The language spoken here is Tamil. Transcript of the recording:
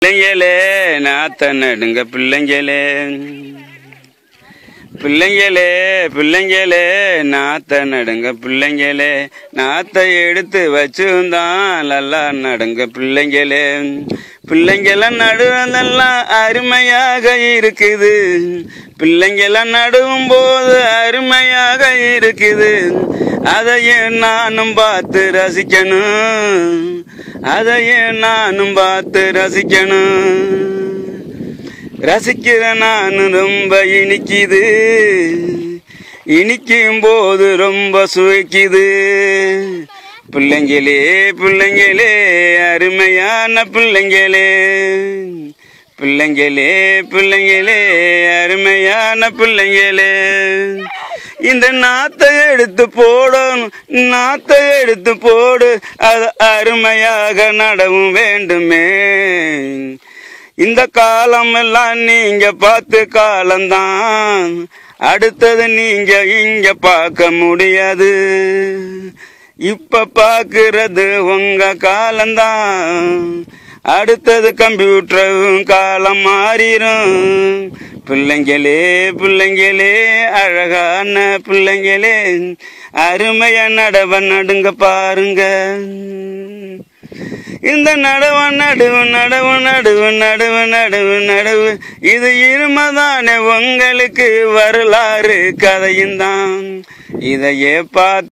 பிள்ளைங்களே நாத்த நடுங்க பிள்ளைங்களே பிள்ளைங்களே பிள்ளைங்களே நாத்த நடுங்க பிள்ளைங்களே நாத்த எடுத்து வச்சுதான் நல்லா நடுங்க பிள்ளைங்களே பிள்ளைங்கள நடுவதெல்லாம் அருமையாக இருக்குது பிள்ளைங்கள நடுவும் போது அருமையாக இருக்குது அதையும் நானும் பார்த்து ரசிக்கணும் அதையும் நானும் பார்த்து ரசிக்கணும் ரசிக்கிற நான் ரொம்ப இனிக்குது இனிக்கும் போது ரொம்ப சுவைக்குது பிள்ளைங்களே பிள்ளைங்களே அருமையான பிள்ளைங்களே பிள்ளைங்களே பிள்ளைங்களே அருமையான பிள்ளைங்களே இந்த நாத்தை எடுத்து போடணும் நாத்தை எடுத்து போடு அது அருமையாக நடவும் வேண்டுமே இந்த காலம் எல்லாம் நீங்க பார்த்து காலம்தான் அடுத்தது நீங்க இங்க பார்க்க முடியாது இப்ப பாக்குறது உங்க காலம்தான் அடுத்தது கம்ப்யூட்டர் காலம் மாறிடும் பிள்ளைங்களே பிள்ளைங்களே அழகான பிள்ளைங்களே அருமையா நடவ நடுங்க பாருங்க இந்த நடவு நடுவு நடவு நடுவு நடுவு நடுவு நடுவு இது இருமதானே உங்களுக்கு வரலாறு கதையும் தான் இதையே பார்த்து